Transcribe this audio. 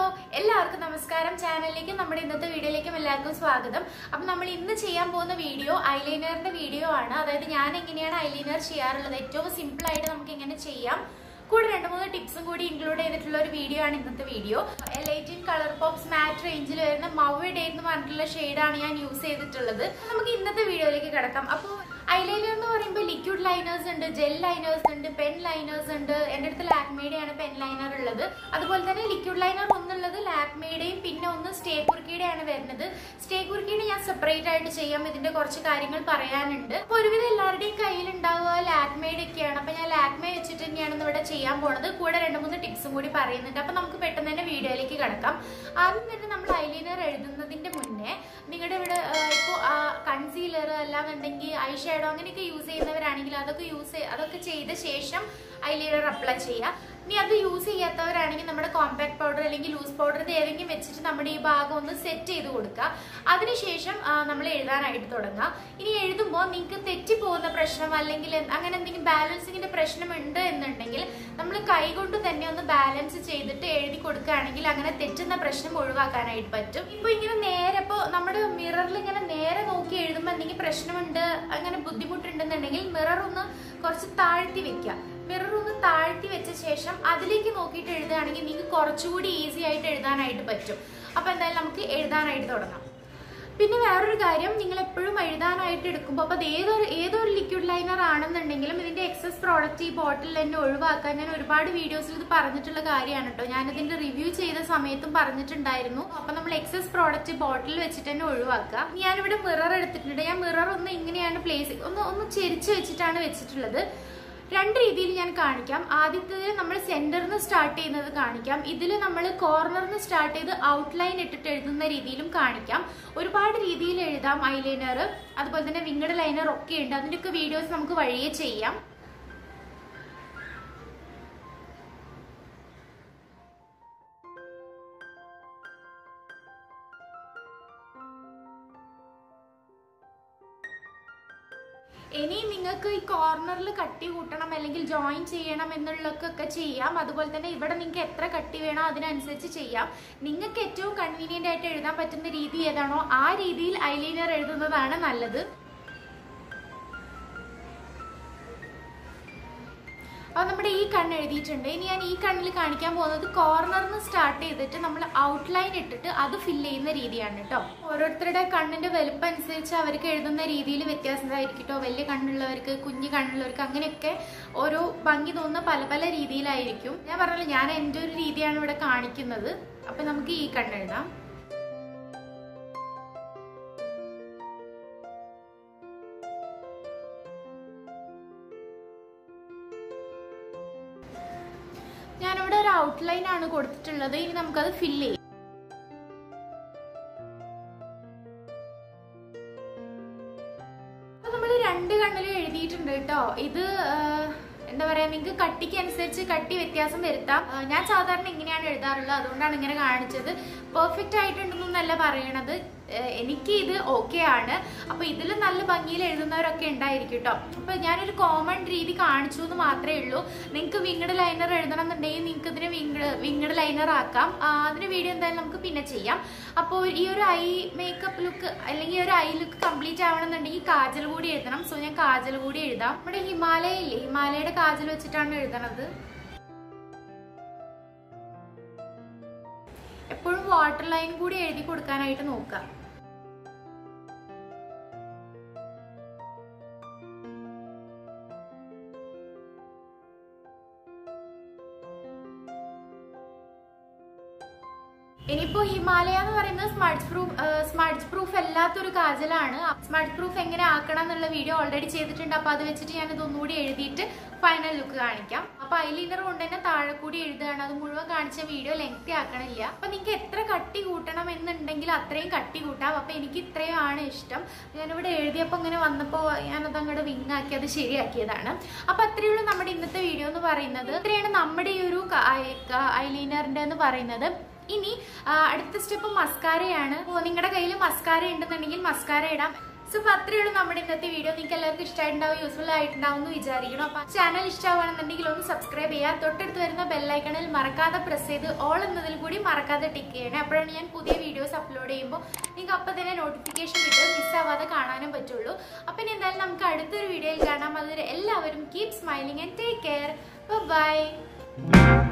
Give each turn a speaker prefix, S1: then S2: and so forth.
S1: എല്ലാവർക്കും നമസ്കാരം ചാനലിലേക്കും നമ്മുടെ ഇന്നത്തെ വീഡിയോയിലേക്കും എല്ലാവർക്കും സ്വാഗതം അപ്പം നമ്മൾ ഇന്ന് ചെയ്യാൻ പോകുന്ന വീഡിയോ ഐലൈനറിന്റെ വീഡിയോ ആണ് അതായത് ഞാൻ എങ്ങനെയാണ് ഐലൈനർ ചെയ്യാറുള്ളത് ഏറ്റവും സിമ്പിൾ ആയിട്ട് നമുക്ക് എങ്ങനെ ചെയ്യാം കൂടെ രണ്ട് മൂന്ന് ടിപ്സും കൂടി ഇൻക്ലൂഡ് ചെയ്തിട്ടുള്ള ഒരു വീഡിയോ ആണ് ഇന്നത്തെ video L eighteen colour pops matte റേഞ്ചിൽ വരുന്ന മവ് ഡേ എന്ന് പറഞ്ഞിട്ടുള്ള ഷെയ്ഡാണ് ഞാൻ യൂസ് ചെയ്തിട്ടുള്ളത് നമുക്ക് ഇന്നത്തെ വീഡിയോയിലേക്ക് കിടക്കാം അപ്പോൾ ഐലൈനർ എന്ന് പറയുമ്പോൾ ലിക്വിഡ് ലൈനേഴ്സ് ഉണ്ട് ജെൽ ലൈനേഴ്സ് ഉണ്ട് പെൻ ലൈനേഴ്സ് ഉണ്ട് എൻ്റെ അടുത്ത് ലാക്മേഡയാണ് പെൻ ലൈനർ ഉള്ളത് അതുപോലെ തന്നെ ലിക്വിഡ് ലൈനർ ഒന്നുള്ളത് ലാക്മേഡയും പിന്നെ ഒന്ന് സ്റ്റേ കുർക്കിയുടെയാണ് വരുന്നത് സ്റ്റേ കുർക്കിയുടെ ഞാൻ സെപ്പറേറ്റ് ആയിട്ട് ചെയ്യാം ഇതിന്റെ കുറച്ച് കാര്യങ്ങൾ പറയാനുണ്ട് അപ്പൊ ഒരുവിധം എല്ലാവരുടെയും കയ്യിൽ ഉണ്ടാവുക ലാക്മേഡ് ഒക്കെയാണ് അപ്പൊ ഞാൻ ലാക്മേ വെച്ചിട്ട് തന്നെയാണ് ഇന്ന് ഇവിടെ ചെയ്യാൻ പോണത് കൂടെ രണ്ട് മൂന്ന് ടിപ്സും കൂടി പറയുന്നുണ്ട് അപ്പൊ നമുക്ക് പെട്ടെന്ന് തന്നെ വീഡിയോയിലേക്ക് കിടക്കാം ആദ്യം തന്നെ നമ്മൾ ഐലൈനർ എഴുതുന്നതിന്റെ മുന്നേ നിങ്ങളുടെ ഇവിടെ ഇപ്പോൾ കൺസീലർ അല്ലാന്നുണ്ടെങ്കിൽ ഐ ഷാഡോ അങ്ങനെയൊക്കെ യൂസ് ചെയ്യുന്നവരാണെങ്കിൽ അതൊക്കെ യൂസ് അതൊക്കെ ചെയ്ത ശേഷം ഐലൈനർ അപ്ലൈ ചെയ്യുക ഇനി അത് യൂസ് ചെയ്യാത്തവരാണെങ്കിൽ നമ്മുടെ കോമ്പാക്ട് പൗഡർ അല്ലെങ്കിൽ ലൂസ് പൗഡർ ഇത് ഏതെങ്കിലും വെച്ചിട്ട് നമ്മുടെ ഈ ഭാഗം ഒന്ന് സെറ്റ് ചെയ്ത് കൊടുക്കുക അതിനുശേഷം നമ്മൾ എഴുതാനായിട്ട് തുടങ്ങുക ഇനി എഴുതുമ്പോൾ നിങ്ങൾക്ക് തെറ്റിപ്പോകുന്ന പ്രശ്നം അല്ലെങ്കിൽ എന്ത് അങ്ങനെ എന്തെങ്കിലും ബാലൻസിങ്ങിന്റെ പ്രശ്നം ഉണ്ട് എന്നുണ്ടെങ്കിൽ നമ്മൾ കൈകൊണ്ട് തന്നെ ഒന്ന് ബാലൻസ് ചെയ്തിട്ട് എഴുതി കൊടുക്കുകയാണെങ്കിൽ അങ്ങനെ തെറ്റുന്ന പ്രശ്നം ഒഴിവാക്കാനായിട്ട് പറ്റും ഇപ്പൊ ഇങ്ങനെ നേരെ ഇപ്പോൾ നമ്മുടെ മിററിൽ ഇങ്ങനെ നേരെ നോക്കി എഴുതുമ്പോൾ എന്തെങ്കിലും പ്രശ്നമുണ്ട് അങ്ങനെ ബുദ്ധിമുട്ടുണ്ടെന്നുണ്ടെങ്കിൽ മിറർ ഒന്ന് കുറച്ച് താഴ്ത്തി വെക്കുക മിറർ ഒന്ന് താഴ്ത്തി വെച്ച ശേഷം അതിലേക്ക് നോക്കിയിട്ട് എഴുതുകയാണെങ്കിൽ നിങ്ങൾക്ക് കുറച്ചുകൂടി ഈസി ആയിട്ട് എഴുതാനായിട്ട് പറ്റും അപ്പൊ എന്തായാലും നമുക്ക് എഴുതാനായിട്ട് തുടങ്ങാം പിന്നെ വേറൊരു കാര്യം നിങ്ങൾ എപ്പോഴും എഴുതാനായിട്ട് എടുക്കുമ്പോൾ അപ്പോൾ അത് ഏതൊരു ഏതൊരു ലിക്വിഡ് ലൈനർ ആണെന്നുണ്ടെങ്കിലും ഇതിന്റെ എക്സസ് പ്രോഡക്റ്റ് ഈ ബോട്ടിൽ തന്നെ ഒഴിവാക്കാൻ ഞാൻ ഒരുപാട് വീഡിയോസിൽ ഇത് പറഞ്ഞിട്ടുള്ള കാര്യമാണ് കേട്ടോ ഞാൻ ഇതിന്റെ റിവ്യൂ ചെയ്ത സമയത്തും പറഞ്ഞിട്ടുണ്ടായിരുന്നു അപ്പൊ നമ്മൾ എക്സസ് പ്രോഡക്റ്റ് ബോട്ടിൽ വെച്ചിട്ട് തന്നെ ഒഴിവാക്കുക ഞാനിവിടെ മിറർ എടുത്തിട്ടുണ്ട് ഞാൻ മിറർ ഒന്ന് ഇങ്ങനെയാണ് പ്ലേസ് ഒന്ന് ഒന്ന് ചെരിച്ച് വെച്ചിട്ടാണ് വെച്ചിട്ടുള്ളത് രണ്ട് രീതിയിൽ ഞാൻ കാണിക്കാം ആദ്യത്തേത് നമ്മൾ സെന്ററിൽ നിന്ന് സ്റ്റാർട്ട് ചെയ്യുന്നത് കാണിക്കാം ഇതിൽ നമ്മൾ കോർണറിൽ നിന്ന് സ്റ്റാർട്ട് ചെയ്ത് ഔട്ട്ലൈൻ ഇട്ടിട്ട് എഴുതുന്ന രീതിയിലും കാണിക്കാം ഒരുപാട് രീതിയിൽ എഴുതാം ഐലൈനർ അതുപോലെ തന്നെ വിങ്ങഡ് ലൈനർ ഒക്കെ ഉണ്ട് അതിൻ്റെയൊക്കെ വീഡിയോസ് നമുക്ക് വഴിയെ ചെയ്യാം ഇനി നിങ്ങൾക്ക് ഈ കോർണറിൽ കട്ടി കൂട്ടണം അല്ലെങ്കിൽ ജോയിൻ ചെയ്യണം എന്നുള്ളതൊക്കെ ചെയ്യാം അതുപോലെ തന്നെ ഇവിടെ നിങ്ങൾക്ക് എത്ര കട്ടി വേണോ അതിനനുസരിച്ച് ചെയ്യാം നിങ്ങൾക്ക് ഏറ്റവും കൺവീനിയന്റ് ആയിട്ട് എഴുതാൻ പറ്റുന്ന രീതി ഏതാണോ ആ രീതിയിൽ ഐലൈനർ എഴുതുന്നതാണ് നല്ലത് അപ്പോൾ നമ്മുടെ ഈ കണ്ണ് എഴുതിയിട്ടുണ്ട് ഇനി ഞാൻ ഈ കണ്ണിൽ കാണിക്കാൻ പോകുന്നത് കോർണറിൽ നിന്ന് സ്റ്റാർട്ട് ചെയ്തിട്ട് നമ്മൾ ഔട്ട്ലൈൻ ഇട്ടിട്ട് അത് ഫില്ല് ചെയ്യുന്ന രീതിയാണ് കേട്ടോ ഓരോരുത്തരുടെ കണ്ണിന്റെ വലുപ്പം അനുസരിച്ച് അവർക്ക് എഴുതുന്ന രീതിയിൽ വ്യത്യാസമായിരിക്കും കേട്ടോ വലിയ കണ്ണുള്ളവർക്ക് കുഞ്ഞു കണ്ണുള്ളവർക്ക് അങ്ങനെയൊക്കെ ഓരോ ഭംഗി തോന്നുന്ന പല പല രീതിയിലായിരിക്കും ഞാൻ പറഞ്ഞല്ലോ ഞാൻ എൻ്റെ ഒരു രീതിയാണ് ഇവിടെ കാണിക്കുന്നത് അപ്പൊ നമുക്ക് ഈ കണ്ണ് എഴുതാം ഞാനിവിടെ ഒരു ഔട്ട്ലൈൻ ആണ് കൊടുത്തിട്ടുള്ളത് ഇനി നമുക്കത് ഫില്ല് ചെയ്യാം അപ്പൊ നമ്മൾ രണ്ട് കണ്ണിലും എഴുതിയിട്ടുണ്ട് കേട്ടോ ഇത് എന്താ പറയാ നിങ്ങൾക്ക് കട്ടിക്ക് അനുസരിച്ച് കട്ടി വ്യത്യാസം വരുത്താം ഞാൻ സാധാരണ ഇങ്ങനെയാണ് എഴുതാറുള്ളത് അതുകൊണ്ടാണ് ഇങ്ങനെ കാണിച്ചത് പെർഫെക്റ്റ് ആയിട്ടുണ്ടെന്നല്ല പറയണത് എനിക്ക് ഇത് ഓക്കെ ആണ് അപ്പൊ ഇതിൽ നല്ല ഭംഗിയിൽ എഴുതുന്നവരൊക്കെ ഉണ്ടായിരിക്കും കേട്ടോ അപ്പൊ ഞാനൊരു കോമൺ രീതി കാണിച്ചു എന്ന് മാത്രമേ ഉള്ളൂ നിങ്ങൾക്ക് വിങ്ങഡ് ലൈനർ എഴുതണം എന്നുണ്ടെങ്കിൽ നിങ്ങൾക്ക് ഇതിന് വിങ്ങഡ് വിങ്ങഡ് ലൈനർ ആക്കാം അതിന് വീഡിയോ എന്തായാലും നമുക്ക് പിന്നെ ചെയ്യാം അപ്പോൾ ഈ ഒരു ഐ മേക്കപ്പ് ലുക്ക് അല്ലെങ്കിൽ ഒരു ഐ ലുക്ക് കംപ്ലീറ്റ് ആവണമെന്നുണ്ടെങ്കിൽ കാജൽ കൂടി എഴുതണം സോ ഞാൻ കാജൽ കൂടി എഴുതാം നമ്മുടെ ഹിമാലയ ഇല്ലേ ഹിമാലയയുടെ കാജൽ വെച്ചിട്ടാണ് എഴുതണത് എപ്പോഴും വാട്ടർ ലൈൻ കൂടി എഴുതി കൊടുക്കാനായിട്ട് നോക്കുക ഇനിയിപ്പോ ഹിമാലയ എന്ന് പറയുന്നത് സ്മാർട്ട് പ്രൂഫ് സ്മാർട്ട് പ്രൂഫ് അല്ലാത്തൊരു കാജലാണ് സ്മാർട്ട് പ്രൂഫ് എങ്ങനെ ആക്കണം എന്നുള്ള വീഡിയോ ഓൾറെഡി ചെയ്തിട്ടുണ്ട് അപ്പൊ അത് വെച്ചിട്ട് ഞാൻ ഇതൊന്നുകൂടി എഴുതിയിട്ട് ഫൈനൽ ലുക്ക് കാണിക്കാം അപ്പൊ ഐലൈനർ കൊണ്ട് തന്നെ താഴെ കൂടി എഴുതുകയാണ് അത് മുഴുവൻ കാണിച്ച വീഡിയോ ലെങ്തി ആക്കണില്ല അപ്പൊ നിങ്ങൾക്ക് എത്ര കട്ടി കൂട്ടണം എന്നുണ്ടെങ്കിൽ അത്രയും കട്ടി കൂട്ടാം അപ്പൊ എനിക്ക് ഇത്രയും ആണ് ഇഷ്ടം ഞാനിവിടെ എഴുതിയപ്പോൾ ഇങ്ങനെ വന്നപ്പോൾ ഞാനത് അങ്ങോട്ട് വിങ്ങാക്കി അത് ശരിയാക്കിയതാണ് അപ്പൊ അത്രയുള്ളൂ നമ്മുടെ ഇന്നത്തെ വീഡിയോ എന്ന് പറയുന്നത് ഇത്രയാണ് നമ്മുടെ ഈ ഒരു ഐലൈനറിന്റെ എന്ന് പറയുന്നത് ഇനി അടുത്ത സ്റ്റെപ്പ് മസ്കാരയാണ് നിങ്ങളുടെ കയ്യിൽ മസ്കാര ഉണ്ടെന്നുണ്ടെങ്കിൽ മസ്കാര ഇടാം സോ അപ്പോൾ അത്രയേ ഉള്ളൂ നമ്മുടെ ഇന്നത്തെ വീഡിയോ നിങ്ങൾക്ക് എല്ലാവർക്കും ഇഷ്ടമായിട്ടുണ്ടാവും യൂസ്ഫുൾ ആയിട്ടുണ്ടാവും എന്ന് വിചാരിക്കണം അപ്പോൾ ചാനൽ ഇഷ്ടമാണെന്നുണ്ടെങ്കിൽ ഒന്ന് സബ്സ്ക്രൈബ് ചെയ്യുക തൊട്ടടുത്ത് വരുന്ന ബെല്ലൈക്കണിൽ മറക്കാതെ പ്രസ് ചെയ്ത് ഓൾ എന്നതിൽ കൂടി മറക്കാതെ ടിക്ക് ചെയ്യണേ അപ്പോഴാണ് ഞാൻ പുതിയ വീഡിയോസ് അപ്ലോഡ് ചെയ്യുമ്പോൾ നിങ്ങൾക്ക് അപ്പം തന്നെ നോട്ടിഫിക്കേഷൻ കിട്ടും മിസ്സാവാതെ കാണാനും പറ്റുള്ളൂ അപ്പം ഇനി എന്തായാലും നമുക്ക് അടുത്തൊരു വീഡിയോയിൽ കാണാം അതുവരെ എല്ലാവരും keep smiling and take care by